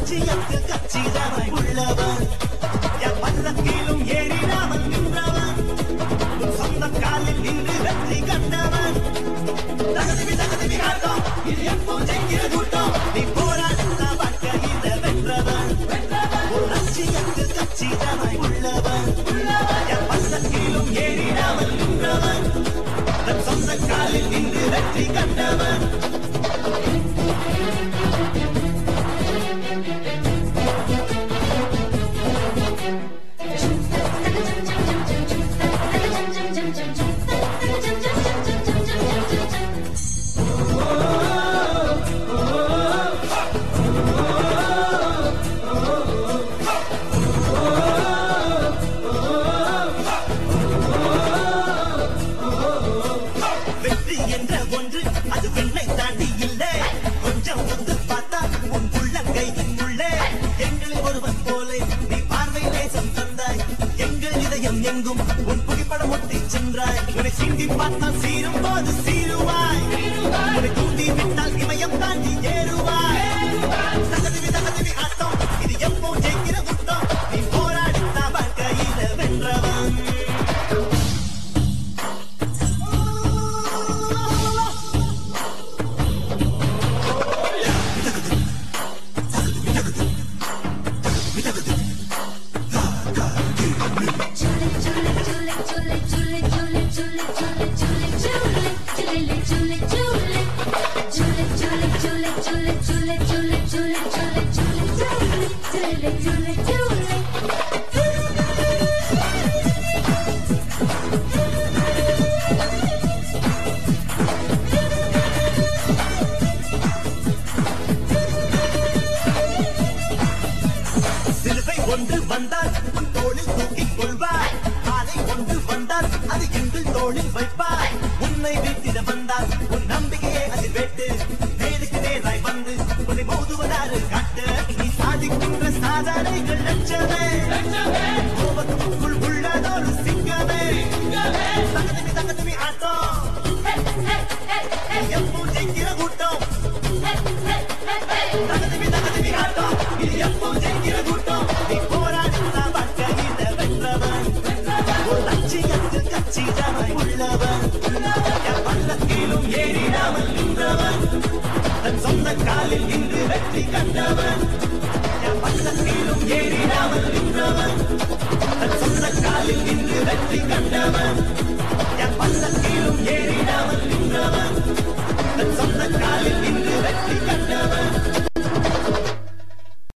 லட்சியத்தில் கச்சிதமாய் உள்ளவன் என் பல்லக்கிலும் ஏறிடாமல் நின்றவன் உன் சொந்த காலில் நின்று வெற்றி கண்டவன் தகதிவி தகதிவி ஆட்டம் இது எப்போ ஜெயிக்கிற கூட்டம் நீ போராடுத்த வாழ்க்கையில வென்றவன் உன் லட்சியத்தில் கச்சிதமாய் உள்ளவன் என் பல்லக்கிலும் ஏறிடாமல் நின்றவன் தன் சொந்த காலில் நின்று வெற்றி கண்டவன் வெற்றி என்ற ஒன்று அது வெண்ணை தாண்டி இல்லை கொஞ்சம் வந்து பார்த்தா உன் உள்ளங்கையின் உள்ளே எங்களில் ஒருவன் போலே நீ பார்வை நேசம் தந்தாய் எங்கள் இதயம் எங்கும் உன் புகைப்படம் ஒட்டி சென்றாய் உன்னை சிந்தி பார்த்தால் சீரும் போது சீருவாய் உன்னை தூண்டி விட்டால் இமயம் தாண்டி ஏறுவாய் தகதிவி தகதிவி ஆட்டம் இது எப்போ ஜெயிக்கிற கூட்டம் நீ போராடித்த வாழ்க்கையில வென்றவன் சிலுவை ஒன்று வந்தால் உன் தோளில் தூக்கிக் கொள்வாய் ஆலை ஒன்று வந்தால் அது எங்கள் தோளில் வைப்பாய் உன்னை வீட்டிட வந்தால் உன் நம்பிக்கையை அதில் வெட்டு நேருக்கு நேராய் வந்து உன்னை மோதுவதாறு காட்டு நீ சாதிக்கின்ற சாதனைகள் லட்சமே கோபத்துக்குள் உள்ளதொரு சிங்கமே தகதமி தகதமி ஆட்டம் எப்போ ஜெயிக்கிற கூட்டம் தகதமி தகதமி ஆட்டம் இது எப்போ ஜெயிக்கிற கூட்டம் நீ போராடின வாழ்க்கையில வென்றவன் ஒரு லட்சியத்தில் கச்சிதமாய் உள்ளவன் என் பல்லக்கிலும் ஏறிடாமல் நின்றவன் தன் சொந்த காலில் நின்று வெற்றி கண்டவன் என் பல்லக்கிலும் ஏறிடாமல் நின்றவன் தன் சொந்த காலில் நின்று வெற்றி கண்டவன் என் பல்லக்கிலும்